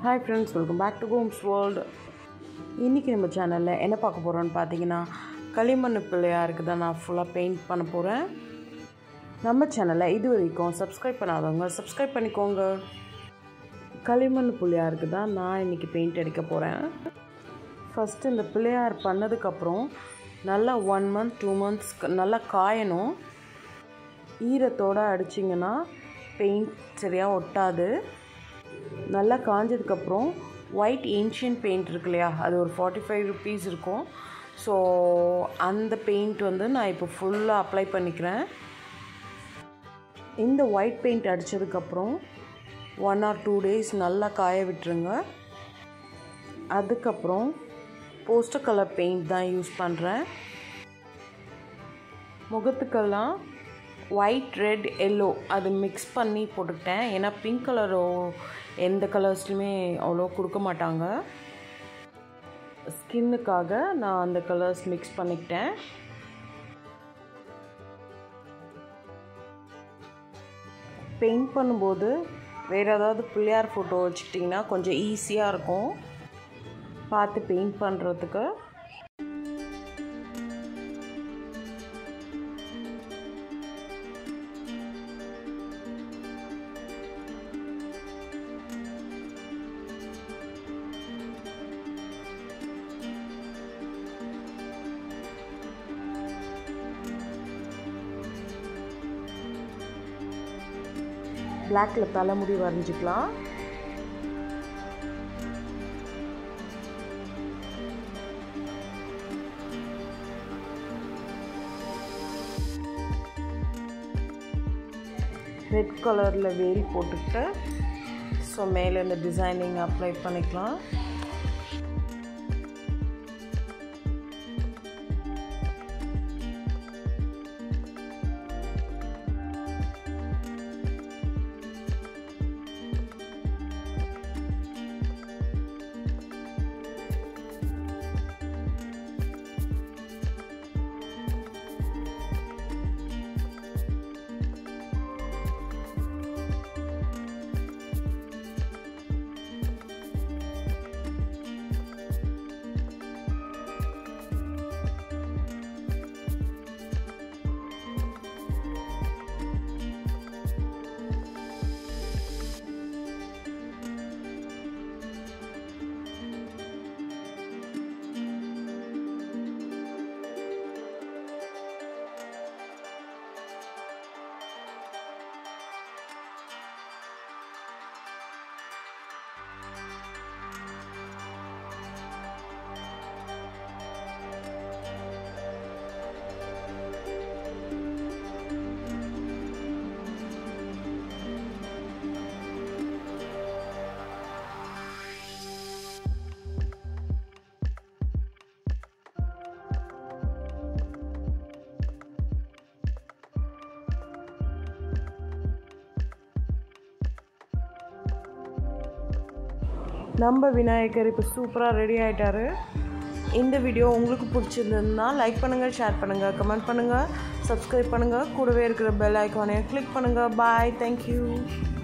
hi friends welcome back to Homes World இன்றைக்கி நம்ம சேனலில் என்ன பார்க்க போகிறோன்னு பார்த்தீங்கன்னா களிமண் பிள்ளையாருக்கு தான் நான் ஃபுல்லாக பெயிண்ட் பண்ண போகிறேன் நம்ம சேனலை இது வரைக்கும் சப்ஸ்கிரைப் பண்ணாதவங்க சப்ஸ்கிரைப் பண்ணிக்கோங்க களிமண் பிள்ளையாருக்கு தான் நான் இன்றைக்கி பெயிண்ட் அடிக்க போகிறேன் ஃபஸ்ட்டு இந்த பிள்ளையார் பண்ணதுக்கப்புறம் நல்லா ஒன் மந்த் டூ மந்த்ஸ் நல்லா காயணும் ஈரத்தோடு அடிச்சிங்கன்னா பெயிண்ட் சரியாக ஒட்டாது நல்லா காஞ்சதுக்கப்புறம் ஒயிட் ஏன்ஷியன் பெயிண்ட் இருக்கு இல்லையா அது ஒரு ஃபார்ட்டி ஃபைவ் ருபீஸ் இருக்கும் ஸோ அந்த பெயிண்ட் வந்து நான் இப்போ ஃபுல்லாக அப்ளை பண்ணிக்கிறேன் இந்த ஒயிட் பெயிண்ட் அடித்ததுக்கப்புறம் ஒன் ஆர் டூ டேஸ் நல்லா காய விட்டுருங்க அதுக்கப்புறம் போஸ்டர் கலர் பெயிண்ட் தான் யூஸ் பண்ணுறேன் முகத்துக்கெல்லாம் ஒயிட் ரெட் எல்லோ அது மிக்ஸ் பண்ணி போட்டுக்கிட்டேன் ஏன்னா பிங்க் கலரோ எந்த கலர்ஸ்லையுமே அவ்வளோ கொடுக்க மாட்டாங்க ஸ்கின்னுக்காக நான் அந்த கலர்ஸ் மிக்ஸ் பண்ணிக்கிட்டேன் பெயிண்ட் பண்ணும்போது வேறு ஏதாவது பிள்ளையார் ஃபோட்டோ வச்சுக்கிட்டிங்கன்னா கொஞ்சம் ஈஸியாக இருக்கும் பார்த்து பெயிண்ட் பண்ணுறதுக்கு பிளாக்ல தலைமுடி வரைஞ்சிக்கலாம் ரெட் கலரில் வேல் போட்டுக்கிட்டு ஸோ மேலே இந்த டிசைனிங் அப்ளை பண்ணிக்கலாம் நம்ம விநாயகர் இப்போ சூப்பராக ரெடி ஆகிட்டாரு இந்த வீடியோ உங்களுக்கு பிடிச்சிருந்ததுன்னா லைக் பண்ணுங்கள் ஷேர் பண்ணுங்கள் கமெண்ட் பண்ணுங்கள் சப்ஸ்கிரைப் பண்ணுங்கள் கூடவே இருக்கிற பெல் ஐக்கானையும் கிளிக் பண்ணுங்கள் பாய் தேங்க்யூ